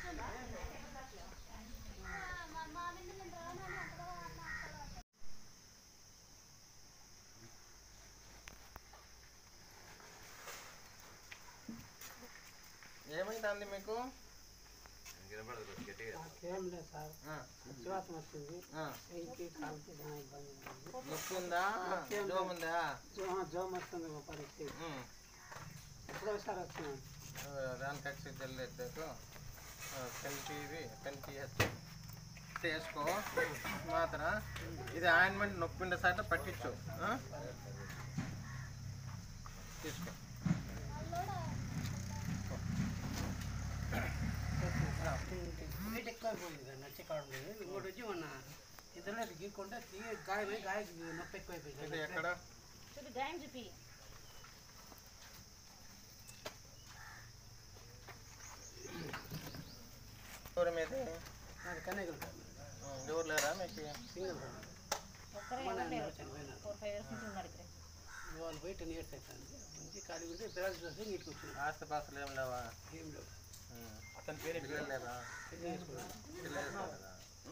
ఏమైంది మీకు ఏం లేదు సార్ ఆ, విశ్వాసం వస్తుంది ఆ. ఇంటి కాలుకి చాలా ఇబ్బంది ఉంది నొప్పి ఉందా జోమ్ ఉందా జో- జోమ్ వస్తుంది మా పరిస్థితి ఉమ్. ఎప్పుడో ఒకసారి వచ్చినాను రాన్కాక్సి జల్ ఎత్తకు పెన్టీవి పెన్టీఎస్ చేసుకో మాత్ర ఇది ఆయింట్మెంట్ నొప్పి ఉండే సాట పట్టించు ఆ? తీసుకో వెయిట్ ఎక్కువైపోయింది సార్ నచ్చి కావడం లేదు ఇంకోటి వచ్చి మొన్న ఇద్దరు గీక్కుంటే తీగ గాయమై గాయకి నొప్పి ఎక్కువైపోయింది ఇది ఎక్కడ చూపి గాయం చూపి ఎవరి మీద నాకు కన్నయ్యలు ఎవరు లేరా మీకు సింగిల్ ఒక్కరే మన ఎవరు లేరు చనిపోయినారు ఫోర్ ఫైవ్ ఇయర్స్ నుంచి ఉన్నాడు ఇక్కడ వాళ్ళు పోయి టెన్ ఇయర్స్ అవుతుంది మంచి ఖాళీ ఉంటే పిల్లలు చూస్తే ఇంటికి వచ్చినారు ఆస్తి పాస్తులు ఏం లేవా ఏం లేవు అతని పేరు పిల్లలు లేరా పెళ్లి చేసుకున్నాను పిల్లలు లేరా?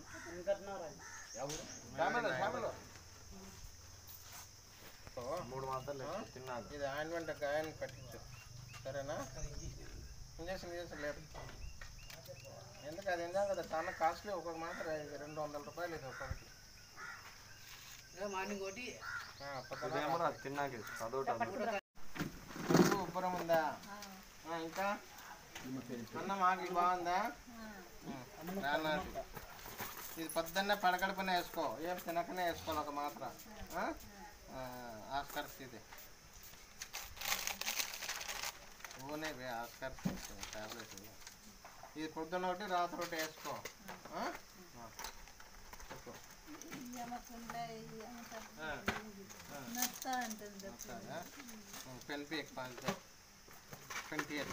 సో, మూడు మాసాలు తిన్నాను ఇది ఆయింట్మెంట్ గాయాన్ని పట్టించు సరేనా అది ఇంజక్షన్ ఇంజక్షన్ ఇంజక్షన్ లేదు ఎందుకు అది ఏందా కదా చాలా కాస్ట్లీ ఒక్కొక్క మాత్రం ఇది రెండు వందల రూపాయలు ఇది ఒక్కొక్కటి ఇక మార్నింగ్ ఒకటి ఆ, పొద్దున ఉదయం రా తిన్నాక చదవటం కడుపు ఉబ్బరం ఉందా ఆ, ఇంకా అన్నం ఆకి బాగుందా ఉం, రానాటి. ఇది పొద్దున్నే పడకడుపునే వేసుకో ఏం తినకనే వేసుకోవాలి ఒక మాత్ర ఆ? ఆ, ఆస్కర్స్ ఇది ఊనే వే ఆస్కర్స్ టాబ్లెట్ ఇది పొద్దున్న ఒకటి రాత్రి ఒకటి వేసుకో ఆ? ఆ. చెప్పు. ఆ. ఆ. వస్తాయా? ఉం, పెన్ పీక్ పాలితే పెన్ పీక్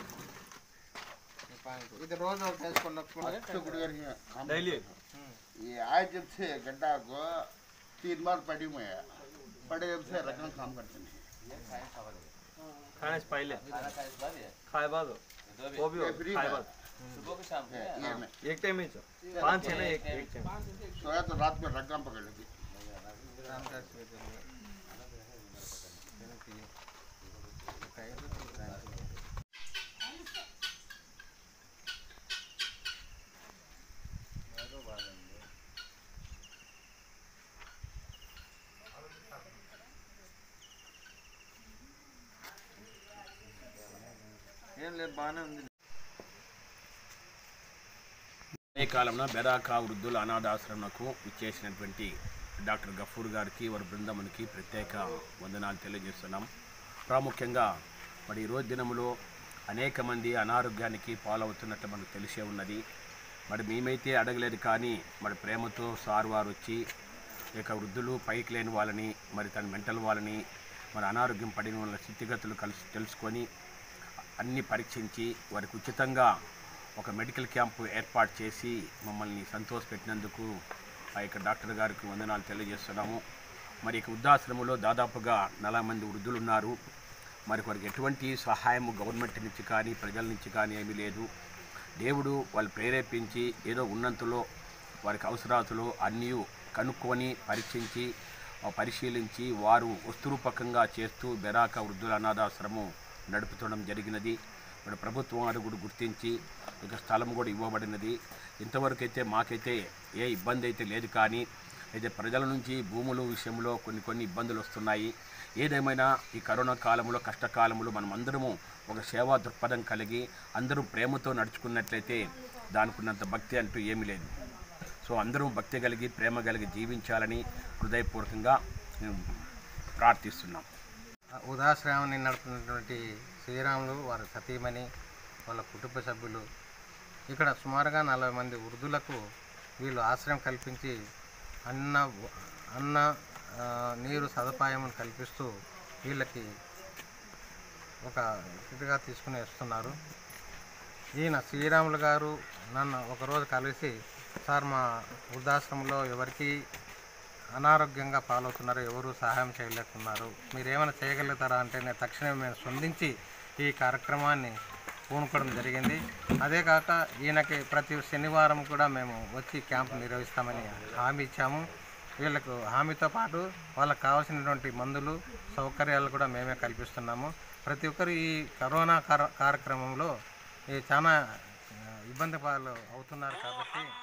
ఇది రోజు ఒకటి వేసుకొని నొక్కుకుంటే డైలీ ये आज जब से गड्ढा को तीन बार पड़ी हुई है पड़े जब से रकम काम करते नहीं खाने से पहले खाए बाद वो भी ये हो फ्री खाए में बाद है, ये में एक टाइम ही चो पाँच छः ना एक एक टाइम सोया तो रात में रकम पकड़ लेती రామదాస్ వేదంలో పెన్ పీక్. ఖైదు రామదాస్. ఏం లేదు బాగానే ఉంది ఈ కాలంలో బెరాకా వృద్ధుల అనాథాశ్రమకు ఇచ్చేసినటువంటి డాక్టర్ గఫూర్ గారికి వారి బృందమునికి ప్రత్యేక వందనాలు తెలియజేస్తున్నాం ప్రాముఖ్యంగా మరి ఈరోజు దినములో అనేక మంది అనారోగ్యానికి పాలవుతున్నట్లు మనకు తెలిసే ఉన్నది మరి మేమైతే అడగలేదు కానీ మరి ప్రేమతో సార్ వారు వచ్చి ఈ యొక్క వృద్ధులు పైకి లేని వాళ్ళని మరి తన మెంటల్ వాళ్ళని మరి అనారోగ్యం పడిన వాళ్ళ స్థితిగతులు కలిసి తెలుసుకొని అన్ని పరీక్షించి వారికి ఉచితంగా ఒక మెడికల్ క్యాంపు ఏర్పాటు చేసి మమ్మల్ని సంతోషపెట్టినందుకు ఆ యొక్క డాక్టర్ గారికి వందనాలు తెలియజేస్తున్నాము మరి ఇక వృద్ధాశ్రమంలో దాదాపుగా నలభై మంది వృద్ధులు ఉన్నారు మరి వారికి ఎటువంటి సహాయం గవర్నమెంట్ నుంచి కానీ ప్రజల నుంచి కానీ ఏమీ లేదు దేవుడు వాళ్ళు ప్రేరేపించి ఏదో ఉన్నంతలో వారికి అవసరాతులు అన్నీ కనుక్కొని పరీక్షించి ఆ పరిశీలించి వారు వస్తురూపకంగా చేస్తూ బెరాక వృద్ధుల అనాథాశ్రమం నడుపుతడం జరిగినది మరి ప్రభుత్వం వారు కూడా గుర్తించి ఇక స్థలం కూడా ఇవ్వబడినది ఇంతవరకు అయితే మాకైతే ఏ ఇబ్బంది అయితే లేదు కానీ అయితే ప్రజల నుంచి భూముల విషయంలో కొన్ని కొన్ని ఇబ్బందులు వస్తున్నాయి ఏదేమైనా ఈ కరోనా కాలంలో కష్టకాలంలో మనం అందరము ఒక సేవా దృక్పథం కలిగి అందరూ ప్రేమతో నడుచుకున్నట్లయితే దానికి ఉన్నంత భక్తి అంటూ ఏమీ లేదు సో అందరూ భక్తి కలిగి ప్రేమ కలిగి జీవించాలని హృదయపూర్వకంగా మేము ప్రార్థిస్తున్నాం ఉదాశ్రమాన్ని నడుపుతున్నటువంటి శ్రీరాములు వారి సతీమణి వాళ్ళ కుటుంబ సభ్యులు ఇక్కడ సుమారుగా నలభై మంది వృద్ధులకు వీళ్ళు ఆశ్రయం కల్పించి అన్న అన్న ఆ, నీరు సదుపాయం కల్పిస్తూ వీళ్ళకి ఒక ఇదిగా తీసుకుని వస్తున్నారు ఈయన శ్రీరాములు గారు నన్ను ఒకరోజు కలిసి సార్ మా వృద్ధాశ్రమంలో ఎవరికి అనారోగ్యంగా పాలవుతున్నారు ఎవరు సహాయం చేయలేకున్నారు మీరు ఏమైనా చేయగలుగుతారా అంటే నేను తక్షణమే మేము స్పందించి ఈ కార్యక్రమాన్ని పూనుకోవడం జరిగింది అదే కాక ఈయనకి ప్రతి శనివారం కూడా మేము వచ్చి క్యాంపు నిర్వహిస్తామని హామీ ఇచ్చాము వీళ్ళకు హామీతో పాటు వాళ్ళకి కావాల్సినటువంటి మందులు సౌకర్యాలు కూడా మేమే కల్పిస్తున్నాము ప్రతి ఒక్కరు ఈ కరోనా కార కార్యక్రమంలో ఈ చాలా ఆ, ఇబ్బంది పాలు అవుతున్నారు కాబట్టి